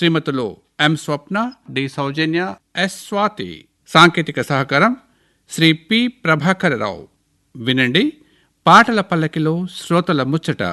శ్రీమతులు M Swapna D Soujanya S Swathi సాంకేతిక సహకారం Shri P Prabhakara Rao వినండి పాటల పల్లకిలో శ్రోతల ముచ్చట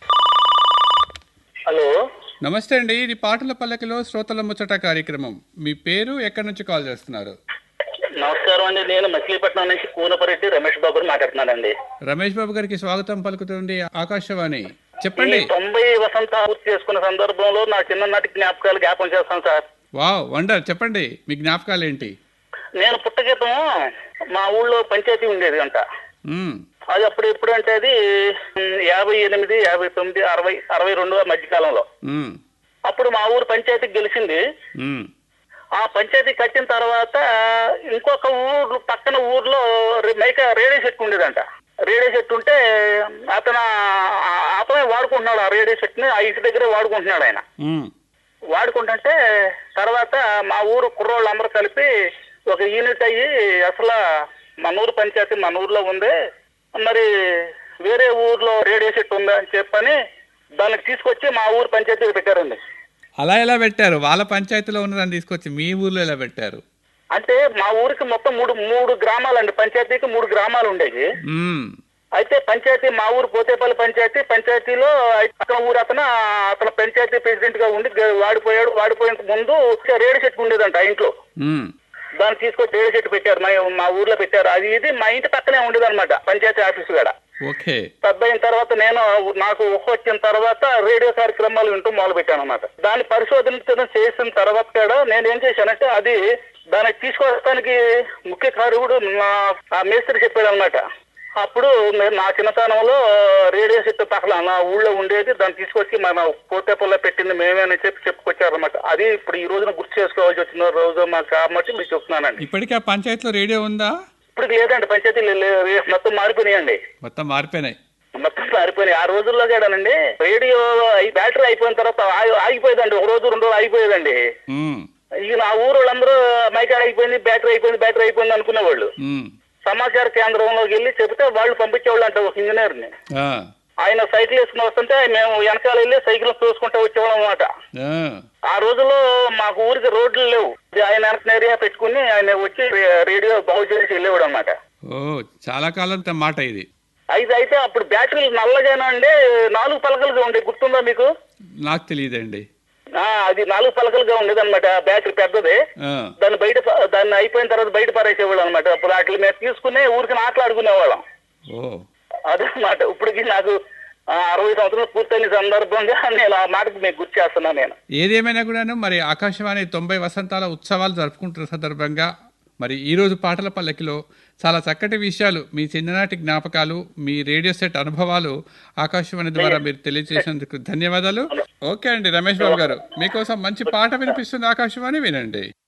హలో నమస్తే అండి ఇది పాటల పల్లకిలో శ్రోతల ముచ్చట కార్యక్రమం మీ పేరు ఎక్కడి నుంచి కాల్ చేస్తున్నారు నమస్కారం అండి నేను మచిలీపట్నం నుంచి కూనపరెడ్డి రమేష్ బాబుని మాట్లాడుతున్నానండి రమేష్ బాబు గారికి స్వాగతం పలుకుతుంది ఆకాశవాణి ఈ చెప్పండి తొంభై వసంత పూర్తి చేసుకున్న సందర్భంలో నా చిన్ననాటి జ్ఞాపకాలు జ్ఞాపం చేస్తాను సార్ వావ్ వండర్ చెప్పండి మీ జ్ఞాపకాలు ఏంటి నేను పుట్టగీతం మా ఊళ్ళో పంచాయతీ ఉండేది అంట మ్మ్. అది అప్పుడు ఎప్పుడు అంటే అది ఉమ్, యాభై ఎనిమిది యాభై తొమ్మిది అరవై అరవై రెండు మధ్యకాలంలో మ్మ్. అప్పుడు మా ఊరు పంచాయతీ గెలిచింది మ్మ్. ఆ పంచాయతీ కట్టిన తర్వాత ఇంకొక ఊరు పక్కన ఊర్లో రే- మైక రేడియో సెట్ ఉండేదంట రేడియో సెట్ ఉంటే అతను ఆ- అతనే వాడుకుంటున్నాడు ఆ రేడియో సెట్ ని ఆ ఇంటి దగ్గరే వాడుకుంటున్నాడు ఆయన మ్మ్. వాడుకుంటుంటే తర్వాత మా ఊరు కుర్రోళ్ళు అందరూ కలిపి ఒక యూనిట్ అయ్యి అసలు మన ఊరు పంచాయతీ మన ఊర్లో ఉంది మరి వేరే ఊర్లో రేడియో సెట్ ఉందా అని చెప్పని దానికి తీసుకొచ్చి మా ఊరు పంచాయతీకి పెట్టారండి అలా ఎలా పెట్టారు వాళ్ళ పంచాయతీలో ఉన్నదాన్ని తీసుకొచ్చి మీ ఊర్లో ఎలా పెట్టారు అంటే మా ఊరికి మొత్తం మూడు మూడు గ్రామాలండి పంచాయతీకి మూడు గ్రామాలు ఉండేవి మ్మ్. అయితే పంచాయతీ మా ఊరు పోతేపల్లి పంచాయతీ పంచాయతీలో అతని ఊరు అతను అతను పంచాయతీ ప్రెసిడెంట్ గా ఉండి గ- వాడిపోయాడు వాడిపోయేంత ముందు రేడి చెట్టు ఉండేదంట ఆ ఇంట్లో మ్మ్. దాన్ని తీసుకొచ్చి రేడి చెట్టు పెట్టారు మా మా ఊర్లో పెట్టారు అది ఇది మా ఇంటి పక్కనే ఉండేదన్నమాట పంచాయతీ ఆఫీసు కాడ ఓకే పెద్ద అయిన తర్వాత నేను నాకు ఊహ వచ్చిన తర్వాత రేడియో కార్యక్రమాలు వింటూ మొదలు పెట్టాను అనమాట దాన్ని పరిశోధించడం చేసిన తర్వాత కూడా నేను ఏం చేశానంటే అది దాన్ని తీసుకొస్తానికి ముఖ్య కారకుడు మా ఆ మేస్త్రి చెప్పాడు అనమాట అప్పుడు నేను నా చిన్నతనంలో రేడియో సెట్ పక్కన నా ఊళ్ళో ఉండేది దాన్ని తీసుకొచ్చి మన పోతేపల్లో పెట్టింది మేమే అని చెప్పి చెప్పుకొచ్చారనమాట అది ఇప్పుడు ఈ రోజున గుర్తు చేసుకోవాల్సి వచ్చిన రోజు మాకు కాబట్టి మీకు చెప్తున్నానండి ఇప్పటికీ ఆ పంచాయతీలో రేడియో ఉందా ఇప్పుడు లేదండి పంచాయతీ మొత్తం మారిపోయినాయండి మొత్తం మారిపోయినాయి మొత్తం మారిపోయినాయి ఆ రోజుల్లో కూడానండి రేడియో అయి- బ్యాటరీ అయిపోయిన తర్వాత ఆగి- ఆగిపోయేదండి ఒక రోజు రెండు రోజులు ఆగిపోయేదండి మ్మ్. ఇక నా ఊరు వాళ్ళందరూ మైక్ అయిపోయింది బ్యాటరీ అయిపోయింది బ్యాటరీ అయిపోయింది అనుకునేవాళ్ళు మ్మ్. సమాచార కేంద్రంలోకి వెళ్ళి చెబితే వాళ్ళు పంపించేవాళ్ళు అంట ఒక ఇంజనీర్ని ఆ. ఆయన సైకిల్ వేసుకుని వస్తుంటే మేము వెనకాల వెళ్ళి సైకిల్ చూసుకుంటూ వచ్చేవాళ్ళం అనమాట ఆ. ఆ రోజుల్లో మాకు ఊరికి రోడ్లు లేవు ఆయన వెనక ఏరియా పెట్టుకుని ఆయన వచ్చి రే- రేడియో బాగు చేసి వెళ్ళేవాడు అనమాట ఓ చాలా కాలం త- మాట ఇది అయితే అయితే అప్పుడు బ్యాటరీలు నల్లగానే ఉండే నాలుగు పలకలుగా ఉండే గుర్తుందా మీకు నాకు తెలియదండి ఆ, అది నాలుగు పలకలుగా ఉండేది అనమాట బ్యాటరీ పెద్దది ఆ. దాన్ని బయట ప- దాన్ని అయిపోయిన తర్వాత బయట పారేసేవాళ్ళు అనమాట అప్పుడు వాటిని మేము తీసుకుని ఊరికి ఆటలాడుకునేవాళ్ళం ఓ అదనమాట ఇప్పటికి నాకు ఆ, అరవై సంవత్సరాలు పూర్తయిన సందర్భంగా నేను ఆ మాటకు మీకు గుర్తు చేస్తున్నాను నేను ఏదేమైనా కూడాను మరి ఆకాశవాణి తొంభై వసంతాల ఉత్సవాలు జరుపుకుంటున్న సందర్భంగా మరి ఈ రోజు పాటల పల్లకిలో చాలా చక్కటి విషయాలు మీ చిన్ననాటి జ్ఞాపకాలు మీ రేడియో సెట్ అనుభవాలు ఆకాశవాణి ద్వారా మీరు తెలియజేసినందుకు ధన్యవాదాలు ఓకే అండి రమేష్ బాబు గారు మీకోసం మంచి పాట వినిపిస్తుంది ఆకాశవాణి వినండి